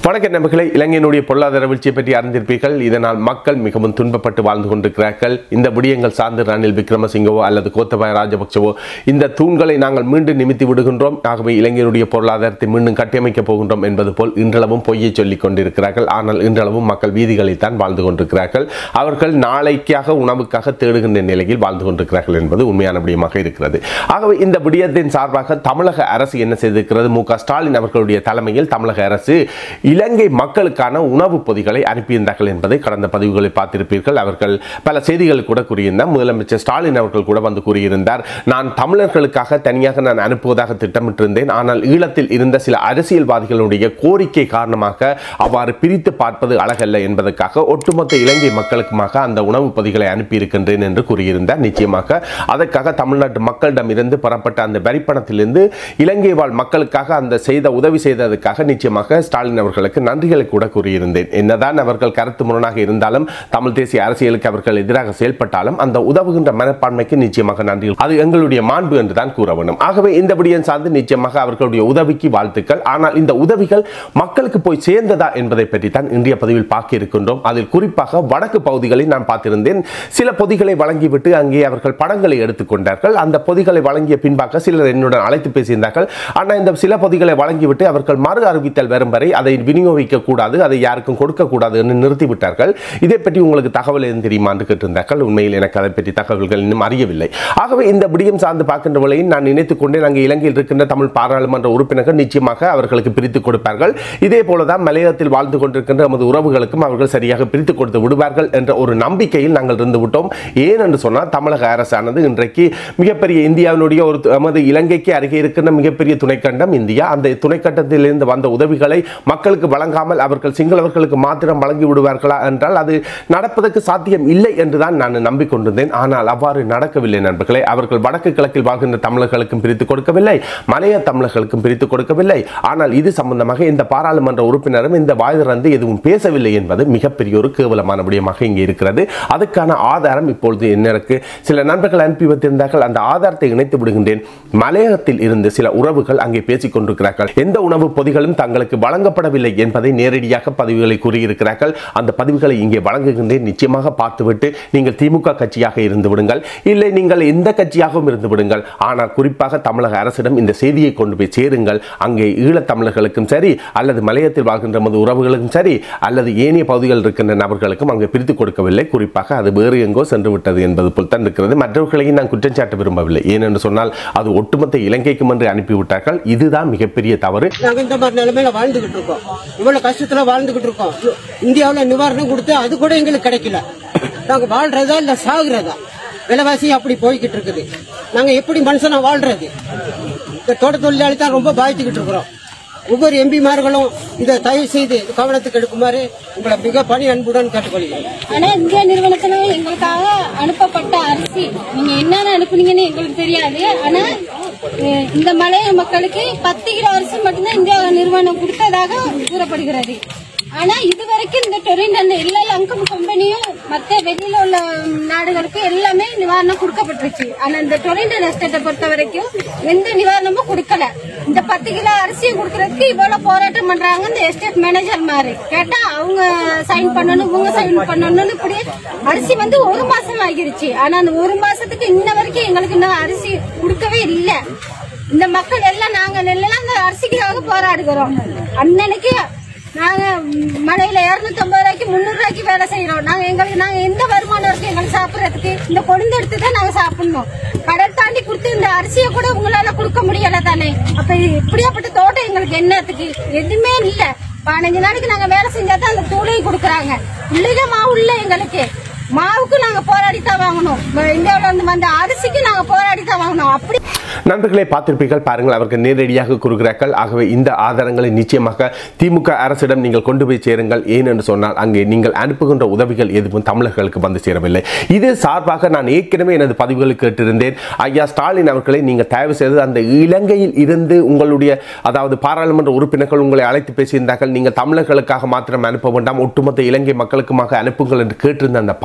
வணக்க நண்பர்களே இலங்கையினுடைய பொருளாதார வீழ்ச்சியை பற்றி அறிந்திருப்பீர்கள் இதனால் மக்கள் மிகவும் துன்பப்பட்டு வாழ்ந்து கொண்டிருக்கிறார்கள் இந்த விடயங்கள் சார்ந்து ரணில் விக்ரமசிங்கவோ அல்லது கோத்தபாய ராஜபக்சவோ இந்த தூண்களை நாங்கள் மீண்டும் நிமித்தி விடுகின்றோம் ஆகவே இலங்கையினுடைய பொருளாதாரத்தை மீண்டும் கட்டியமைக்கப் போகின்றோம் என்பது போல் இன்றளவும் பொய்யை சொல்லிக் கொண்டிருக்கிறார்கள் ஆனால் இன்றளவும் மக்கள் வீதிகளில் தான் வாழ்ந்து கொண்டிருக்கிறார்கள் அவர்கள் நாளைக்காக உணவுக்காக தேடுகின்ற நிலையில் வாழ்ந்து கொண்டிருக்கிறார்கள் என்பது உண்மையான விடயமாக இருக்கிறது ஆகவே இந்த விடயத்தின் சார்பாக தமிழக அரசு என்ன செய்திருக்கிறது மு க ஸ்டாலின் அவர்களுடைய தலைமையில் தமிழக அரசு இலங்கை மக்களுக்கான உணவுப் பொதிகளை அனுப்பியிருந்தார்கள் என்பதை கடந்த பதிவுகளை பார்த்திருப்பீர்கள் அவர்கள் பல செய்திகள் கூட கூறியிருந்தார் முதலமைச்சர் ஸ்டாலின் அவர்கள் கூட வந்து கூறியிருந்தார் நான் தமிழர்களுக்காக தனியாக நான் அனுப்புவதாக திட்டமிட்டிருந்தேன் ஆனால் ஈழத்தில் இருந்த சில அரசியல்வாதிகளுடைய கோரிக்கை காரணமாக அவ்வாறு பிரித்து பார்ப்பது அழகல்ல என்பதற்காக ஒட்டுமொத்த இலங்கை மக்களுக்குமாக அந்த உணவுப் பொதிகளை அனுப்பியிருக்கின்றேன் என்று கூறியிருந்தார் நிச்சயமாக அதற்காக தமிழ்நாட்டு மக்களிடம் இருந்து பெறப்பட்ட அந்த வரிப்பணத்திலிருந்து இலங்கை வாழ் மக்களுக்காக அந்த செய்த உதவி செய்ததற்காக நிச்சயமாக ஸ்டாலின் அவர்களுக்கு நன்றிகளை கூட கூறியிருந்தேன் என்னதான் அவர்கள் கருத்து முரணாக இருந்தாலும் தமிழ் தேசிய அரசியலுக்கு அவர்கள் எதிராக செயல்பட்டாலும் அந்த உதவுகின்ற மனப்பான்மைக்கு நிச்சயமாக நன்றி அது எங்களுடைய மாண்பு என்று தான் கூற வேண்டும் ஆகவே இந்த விடயம் சார்ந்து நிச்சயமாக அவர்களுடைய உதவிக்கு வாழ்த்துக்கள் ஆனால் இந்த உதவிகள் மக்களுக்கு போய் சேர்ந்ததா என்பதை பற்றி தான் இன்றைய பதிவில் பார்க்க இருக்கின்றோம் அதில் குறிப்பாக வடக்கு பகுதிகளில் நான் பார்த்திருந்தேன் சில பொதிகளை வழங்கிவிட்டு அங்கே அவர்கள் படங்களை எடுத்துக்கொண்டார்கள் அந்த பொதிகளை வழங்கிய பின்பாக சிலர் என்னுடன் அழைத்து பேசியிருந்தார்கள் ஆனால் இந்த சில பொதிகளை வழங்கிவிட்டு அவர்கள் மறு அறிவித்தல் வரும் வரை அதை விநியோகிக்க கூடாது அதை யாருக்கும் கொடுக்க கூடாது என்று நிறுத்திவிட்டார்கள் இதை பற்றி உங்களுக்கு தகவல் எதுவும் தெரியுமா என்று கேட்டிருந்தார்கள் உண்மையில் எனக்கு அதை பற்றி தகவல்கள் இன்னும் அறியவில்லை ஆகவே இந்த விடயம் சார்ந்து பார்க்கின்ற வேளையில் நான் நினைத்துக் கொண்டேன் அங்கே இலங்கையில் இருக்கின்ற தமிழ் பாராளுமன்ற உறுப்பினர்கள் நிச்சயமாக அவர்களுக்கு பிரித்து கொடுப்பார்கள் இதே போலதான் மலையகத்தில் வாழ்ந்து கொண்டிருக்கின்ற நமது உறவுகளுக்கும் அவர்கள் சரியாக பிரித்து கொடுத்து விடுவார்கள் என்ற ஒரு நம்பிக்கையில் நாங்கள் இருந்து விட்டோம் ஏன் என்று சொன்னால் தமிழக அரசானது இன்றைக்கு மிகப்பெரிய இந்தியாவினுடைய ஒரு நமது இலங்கைக்கு அருகே இருக்கின்ற மிகப்பெரிய துணைக்கண்டம் இந்தியா அந்த துணைக்கண்டத்திலிருந்து வந்த உதவிகளை மக்களுக்கு வழங்காமல் அவர்கள் சிங்களவர்களுக்கு மாத்திரம் வழங்கி விடுவார்களா என்றால் அது நடப்பதற்கு சாத்தியம் இல்லை என்றுதான் நான் நம்பிக்கொண்டிருந்தேன் ஆனால் அவ்வாறு நடக்கவில்லை நண்பர்களே அவர்கள் வடக்கு கிழக்கில் வாழ்கின்ற தமிழர்களுக்கும் பிரித்து கொடுக்கவில்லை மலைய தமிழர்களுக்கும் பிரித்து கொடுக்கவில்லை ஆனால் இது சம்பந்தமாக இந்த பாராளுமன்ற உறுப்பினரும் இந்த வாய் திறந்து எதுவும் பேசவில்லை என்பது மிகப்பெரிய ஒரு கேவலமான விடயமாக இங்கே இருக்கிறது அதுக்கான ஆதாரம் இப்பொழுது எனக்கு சில நண்பர்கள் அனுப்பி வைத்திருந்தார்கள் அந்த ஆதாரத்தை இணைத்து விடுகின்றேன் மலையகத்தில் இருந்து சில உறவுகள் அங்கே பேசிக் கொண்டிருக்கிறார்கள் எந்த உணவு பொதிகளும் தங்களுக்கு வழங்கப்படவில்லை என்பதை நேரடியாக பதிவுகளை கூறியிருக்கிறார்கள் அந்த பதிவுகளை இங்கே வழங்குகின்றேன் நிச்சயமாக பார்த்துவிட்டு நீங்கள் திமுக கட்சியாக இருந்து விடுங்கள் இல்லை நீங்கள் எந்த கட்சியாகவும் இருந்து விடுங்கள் ஆனால் குறிப்பாக தமிழக அரசிடம் இந்த செய்தியை கொண்டு போய் சேருங்கள் அங்கே ஈழத் தமிழர்களுக்கும் சரி அல்லது மலையத்தில் வாழ்கின்ற நமது உறவுகளுக்கும் சரி அல்லது ஏனைய பகுதிகள் இருக்கின்ற நபர்களுக்கும் அங்கே பிரித்து கொடுக்கவில்லை குறிப்பாக அது வேறு எங்கோ சென்று விட்டது என்பது போல் தான் இருக்கிறது மற்றவர்களையும் நான் குற்றம் சாட்ட விரும்பவில்லை ஏனென்று சொன்னால் அது ஒட்டுமொத்த இலங்கைக்கும் என்று அனுப்பிவிட்டார்கள் இதுதான் மிகப்பெரிய தவறு நாங்க இந்த மாதிரி நிலைமையில வாழ்ந்துகிட்டு இருக்கோம் இவ்வளவு கஷ்டத்துல வாழ்ந்துகிட்டு இருக்கோம் இந்தியாவுல நிவாரணம் கொடுத்து அது கூட எங்களுக்கு கிடைக்கல நாங்க வாழ்றதா இல்ல சாகுறதா விலைவாசி அப்படி போய்கிட்டு இருக்குது நாங்க எப்படி மனுஷனா வாழ்றது இந்த தோட்ட தொழிலாளி தான் ரொம்ப பாதிச்சுக்கிட்டு இருக்கிறோம் ஒவ்வொரு எம்பிமார்களும் இதை தயவு செய்து கவனத்துக்கு எடுக்குமாறு உங்களை மிக பணி அன்புடன் கேட்டுக்கொள்கிறேன் ஆனா இந்திய நிறுவனத்துல எங்களுக்காக அனுப்பப்பட்ட அரிசி நீங்க என்னென்ன அனுப்புனீங்கன்னு எங்களுக்கு தெரியாது ஆனா அஹ், இந்த மலைய மக்களுக்கு பத்து கிலோ அரிசி மட்டும்தான் இந்தியா நிறுவனம் கொடுத்ததாக கூறப்படுகிறது ஆனா இதுவரைக்கும் இந்த டொரின் அந்த எல்லா லங்கம் கம்பெனியும் மத்த வெளியில உள்ள நாடுகளுக்கு எல்லாமே நிவாரணம் கொடுக்கப்பட்டுருச்சு ஆனா இந்த டொரிண்டோ எஸ்டேட்டை பொறுத்த வரைக்கும் எந்த நிவாரணமும் கொடுக்கல இந்த பத்து கிலோ அரிசியை கொடுக்கறதுக்கு இவ்வளவு போராட்டம் பண்றாங்க இந்த எஸ்டேட் மேனேஜர் மாதிரி கேட்டா அவங்க சைன் பண்ணணும் இவங்க சைன் பண்ணணும்னு இப்படி அரிசி வந்து ஒரு மாசம் ஆகிருச்சு ஆனா அந்த ஒரு மாசத்துக்கு இன்ன வரைக்கும் எங்களுக்கு இன்னும் அரிசி கொடுக்கவே இல்ல இந்த மக்கள் எல்லாம் நாங்க எல்லாம் அந்த அரிசிக்காக போராடுகிறோம் அன்னன்னைக்கு நாங்க மழையில இருநூத்தி ஐம்பது ரூபாய்க்கு முந்நூறு ரூபாய்க்கு வேலை செய்யறோம் நாங்க எங்களுக்கு நாங்க எந்த வருமானம் இருக்கு எங்களுக்கு சாப்பிடறதுக்கு இந்த கொழுந்து எடுத்து தான் நாங்க சாப்பிடணும் கடல் தாண்டி கொடுத்து இந்த அரிசியை கூட உங்களால கொடுக்க முடியல தானே அப்ப இது இப்படியாப்பட்ட தோட்டம் எங்களுக்கு என்னத்துக்கு எதுவுமே இல்ல பதினஞ்சு நாளைக்கு நாங்க வேலை செஞ்சா தான் அந்த தூளையும் கொடுக்குறாங்க இல்லைங்க மாவு இல்ல எங்களுக்கு மாவுக்கு நாங்க போராடி தான் வாங்கணும் இந்தியாவுல இருந்து வந்த அரிசிக்கு நாங்க போராடி தான் வாங்கணும் அப்படி நண்பர்களை பார்த்திருப்பீர்கள் பாருங்கள் அவர்கள் நேரடியாக கூறுகிறார்கள் ஆகவே இந்த ஆதாரங்களை நிச்சயமாக திமுக அரசிடம் நீங்கள் கொண்டு போய் சேருங்கள் ஏன் என்று சொன்னால் அங்கே நீங்கள் அனுப்புகின்ற உதவிகள் எதுவும் தமிழர்களுக்கு வந்து சேரவில்லை இது சார்பாக நான் ஏற்கனவே எனது பதிவுகளை கேட்டிருந்தேன் ஐயா ஸ்டாலின் அவர்களை நீங்கள் தயவு செய்து அந்த இலங்கையில் இருந்து உங்களுடைய அதாவது பாராளுமன்ற உறுப்பினர்கள் உங்களை அழைத்து பேசியிருந்தார்கள் நீங்கள் தமிழர்களுக்காக மாத்திரம் அனுப்ப வேண்டாம் ஒட்டுமொத்த இலங்கை மக்களுக்குமாக அனுப்புங்கள் என்று கேட்டிருந்த அந்த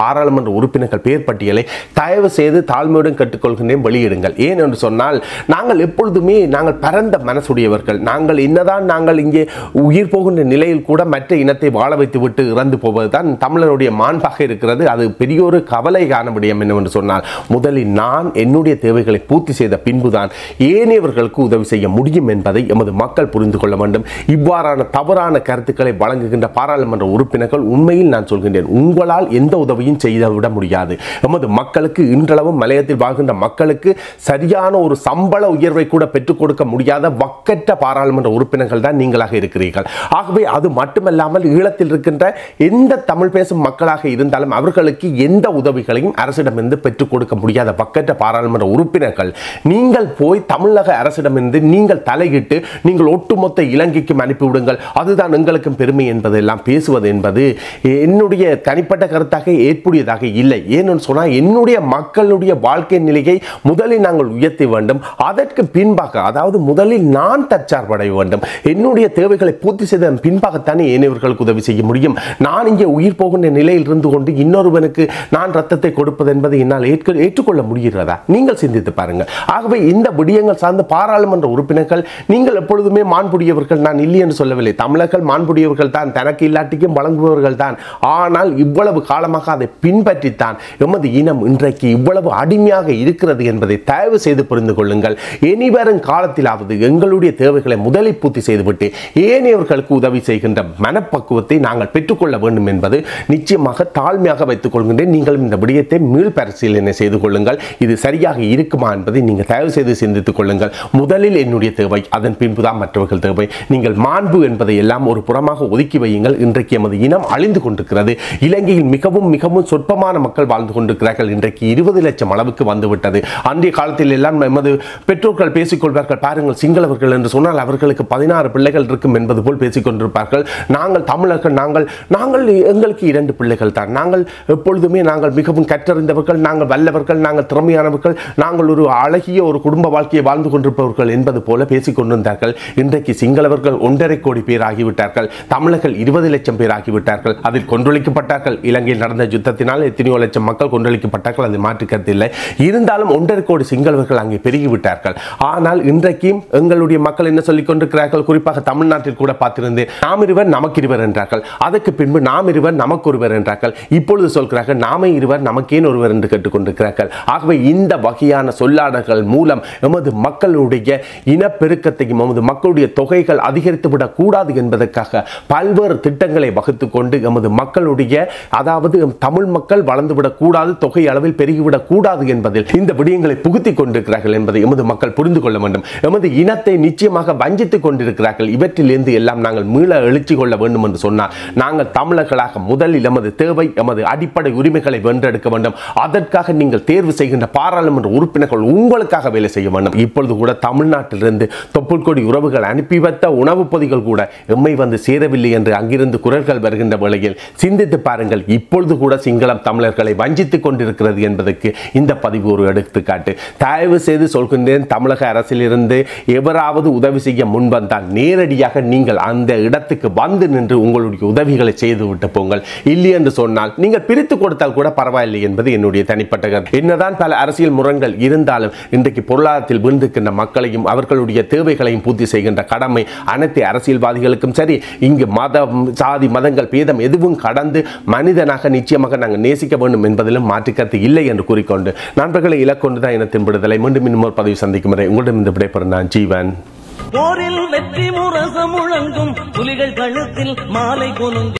பாராளுமன்ற உறுப்பினர்கள் பேர் பட்டியலை தயவு செய்து தாழ்மையுடன் கேட்டுக்கொள்கின்றேன் வெளியிடுங்கள் ஏன் என்று சொன்னால் நாங்கள் எப்பொழுதுமே நாங்கள் பரந்த மனசுடையவர்கள் நாங்கள் என்னதான் நாங்கள் இங்கே உயிர் போகின்ற நிலையில் கூட மற்ற இனத்தை வாழ வைத்து விட்டு இறந்து போவதுதான் தமிழருடைய மாண்பாக இருக்கிறது அது பெரிய ஒரு கவலை காண விடயம் என்னவென்று சொன்னால் முதலில் நான் என்னுடைய தேவைகளை பூர்த்தி செய்த பின்புதான் ஏனையவர்களுக்கு உதவி செய்ய முடியும் என்பதை எமது மக்கள் புரிந்து கொள்ள வேண்டும் இவ்வாறான தவறான கருத்துக்களை வழங்குகின்ற பாராளுமன்ற உறுப்பினர்கள் உண்மையில் நான் சொல்கின்றேன் உங்களால் எந்த உதவியும் செய்துவிட முடியாது எமது மக்களுக்கு இன்றளவும் மலையத்தில் வாழ்கின்ற மக்களுக்கு சரியான ஒரு சம்பள உயர்வை கூட பெற்றுக் கொடுக்க முடியாத வக்கற்ற பாராளுமன்ற உறுப்பினர்கள் தான் நீங்களாக இருக்கிறீர்கள் ஆகவே அது மட்டுமல்லாமல் ஈழத்தில் இருக்கின்ற எந்த தமிழ் பேசும் மக்களாக இருந்தாலும் அவர்களுக்கு எந்த உதவிகளையும் அரசிடமிருந்து பெற்றுக் கொடுக்க முடியாத வக்கற்ற பாராளுமன்ற உறுப்பினர்கள் நீங்கள் போய் தமிழக அரசிடமிருந்து நீங்கள் தலையிட்டு நீங்கள் ஒட்டுமொத்த இலங்கைக்கும் அனுப்பிவிடுங்கள் அதுதான் எங்களுக்கும் பெருமை என்பதெல்லாம் பேசுவது என்பது என்னுடைய தனிப்பட்ட கருத்தாக ஏற்புடையதாக இல்லை ஏன்னு சொன்னால் என்னுடைய மக்களுடைய வாழ்க்கை நிலையை முதலில் நாங்கள் உயர்த்த வேண்டும் அதற்கு பின்பாக அதாவது முதலில் நான் தற்சார்படைய வேண்டும் என்னுடைய தேவைகளை பூர்த்தி செய்த பின்பாகத்தானே ஏனையவர்களுக்கு உதவி செய்ய முடியும் நான் இங்கே உயிர் போகின்ற நிலையில் இருந்து கொண்டு இன்னொருவனுக்கு நான் ரத்தத்தை கொடுப்பது என்பதை என்னால் ஏற்க ஏற்றுக்கொள்ள முடிகிறதா நீங்கள் சிந்தித்து பாருங்கள் ஆகவே இந்த விடயங்கள் சார்ந்த பாராளுமன்ற உறுப்பினர்கள் நீங்கள் எப்பொழுதுமே மாண்புடையவர்கள் நான் இல்லை என்று சொல்லவில்லை தமிழர்கள் மாண்புடையவர்கள் தான் தனக்கு இல்லாட்டிக்கும் வழங்குபவர்கள் தான் ஆனால் இவ்வளவு காலமாக அதை பின்பற்றித்தான் எமது இனம் இன்றைக்கு இவ்வளவு அடிமையாக இருக்கிறது என்பதை தயவு செய்து புரிந்து கொள்ளுங்கள் இனிவரும் காலத்திலாவது எங்களுடைய தேவைகளை முதலில் பூர்த்தி செய்துவிட்டு ஏனையவர்களுக்கு உதவி செய்கின்ற மனப்பக்குவத்தை நாங்கள் பெற்றுக்கொள்ள வேண்டும் என்பது நிச்சயமாக தாழ்மையாக வைத்துக் கொள்கின்றேன் நீங்கள் இந்த விடயத்தை மீள் பரிசீலனை செய்து கொள்ளுங்கள் இது சரியாக இருக்குமா என்பதை நீங்கள் தயவு செய்து சிந்தித்துக் கொள்ளுங்கள் முதலில் என்னுடைய தேவை அதன் பின்புதான் மற்றவர்கள் தேவை நீங்கள் மாண்பு என்பதை எல்லாம் ஒரு புறமாக ஒதுக்கி வையுங்கள் இன்றைக்கு எமது இனம் அழிந்து கொண்டிருக்கிறது இலங்கையில் மிகவும் மிகவும் சொற்பமான மக்கள் வாழ்ந்து கொண்டிருக்கிறார்கள் இன்றைக்கு இருபது லட்சம் அளவுக்கு வந்துவிட்டது அன்றைய காலத்தில் எல்லாம் எமது பெற்றோர்கள் பேசிக்கொள்வார்கள் பாருங்கள் சிங்களவர்கள் என்று சொன்னால் அவர்களுக்கு பதினாறு பிள்ளைகள் இருக்கும் என்பது போல் பேசிக் கொண்டிருப்பார்கள் நாங்கள் தமிழர்கள் நாங்கள் நாங்கள் எங்களுக்கு இரண்டு பிள்ளைகள் தான் நாங்கள் எப்பொழுதுமே நாங்கள் மிகவும் கற்றறிந்தவர்கள் நாங்கள் வல்லவர்கள் நாங்கள் திறமையானவர்கள் நாங்கள் ஒரு அழகிய ஒரு குடும்ப வாழ்க்கையை வாழ்ந்து கொண்டிருப்பவர்கள் என்பது போல பேசிக் கொண்டிருந்தார்கள் இன்றைக்கு சிங்களவர்கள் ஒன்றரை கோடி பேர் ஆகிவிட்டார்கள் தமிழர்கள் இருபது லட்சம் பேர் ஆகிவிட்டார்கள் அதில் கொன்றொழிக்கப்பட்டார்கள் இலங்கையில் நடந்த யுத்தத்தினால் எத்தனையோ லட்சம் மக்கள் கொன்றொழிக்கப்பட்டார்கள் அது மாற்றுக்கருத்தில்லை இருந்தாலும் ஒன்றரை கோடி சிங்களவர்கள் அங்கே பெருகிவிட்டார்கள் ஆனால் இன்றைக்கும் எங்களுடைய மக்கள் என்ன சொல்லிக் கொண்டிருக்கிறார்கள் குறிப்பாக தமிழ்நாட்டில் கூட பார்த்திருந்தேன் நாம் இருவர் நமக்கு இருவர் என்றார்கள் அதற்கு பின்பு நாம் இருவர் நமக்கு ஒருவர் என்றார்கள் இப்பொழுது சொல்கிறார்கள் நாமே இருவர் நமக்கேன் ஒருவர் என்று கேட்டுக்கொண்டிருக்கிறார்கள் ஆகவே இந்த வகையான சொல்லாடல்கள் மூலம் எமது மக்களுடைய இனப்பெருக்கத்தையும் எமது மக்களுடைய தொகைகள் அதிகரித்து விடக்கூடாது என்பதற்காக பல்வேறு திட்டங்களை வகுத்துக் கொண்டு எமது மக்களுடைய அதாவது எம் தமிழ் மக்கள் வளர்ந்துவிடக் கூடாது தொகை அளவில் பெருகிவிடக் கூடாது என்பதில் இந்த விடயங்களை புகுத்திக் கொண்டிருக்கிறார்கள் என்பதை எமது மக்கள் புரிந்து கொள்ள வேண்டும் எமது இனத்தை நிச்சயமாக வஞ்சித்துக் கொண்டிருக்கிறார்கள் இவற்றிலிருந்து எல்லாம் நாங்கள் மீள எழுச்சி கொள்ள வேண்டும் என்று சொன்னால் நாங்கள் தமிழர்களாக முதலில் எமது தேவை எமது அடிப்படை உரிமைகளை வென்றெடுக்க வேண்டும் அதற்காக நீங்கள் தேர்வு செய்கின்ற பாராளுமன்ற உறுப்பினர்கள் உங்களுக்காக வேலை செய்ய வேண்டும் இப்பொழுது கூட தமிழ்நாட்டிலிருந்து தொப்புள் கொடி உறவுகள் அனுப்பி வைத்த உணவுப் பொதிகள் கூட எம்மை வந்து சேரவில்லை என்று அங்கிருந்து குரல்கள் வருகின்ற வேளையில் சிந்தித்து பாருங்கள் இப்பொழுது கூட சிங்களம் தமிழர்களை வஞ்சித்துக் கொண்டிருக்கிறது என்பதற்கு இந்த பதிவு ஒரு எடுத்துக்காட்டு தயவு செய்து சொல்கின்றேன் தமிழக அரசிலிருந்து எவராவது உதவி செய்ய முன்வந்தால் நேரடியாக நீங்கள் அந்த இடத்துக்கு வந்து நின்று உங்களுடைய உதவிகளை செய்து விட்டு போங்கள் இல்லை என்று சொன்னால் நீங்கள் பிரித்து கொடுத்தால் கூட பரவாயில்லை என்பது என்னுடைய தனிப்பட்ட கருத்து என்னதான் பல அரசியல் முரண்கள் இருந்தாலும் இன்றைக்கு பொருளாதாரத்தில் வீழ்ந்திருக்கின்ற மக்களையும் அவர்களுடைய தேவைகளையும் பூர்த்தி செய்கின்ற கடமை அனைத்து அரசியல்வாதிகளுக்கும் சரி இங்கு மதம் சாதி மதங்கள் பேதம் எதுவும் கடந்து மனிதனாக நிச்சயமாக நாங்கள் நேசிக்க வேண்டும் என்பதிலும் மாற்றுக்கருத்து இல்லை என்று கூறிக்கொண்டு நண்பர்களை இலக்கொண்டு தான் இனத்தின் விடுதலை மீண்டும் இன்னொரு பதிவு சந்திக்கும் வரை உங்களிடம் இந்த விடைபெறும் நான் ஜீவன் போரில் வெற்றி முரசம் முழங்கும் புலிகள் கழுத்தில் மாலை கொலுங்கும்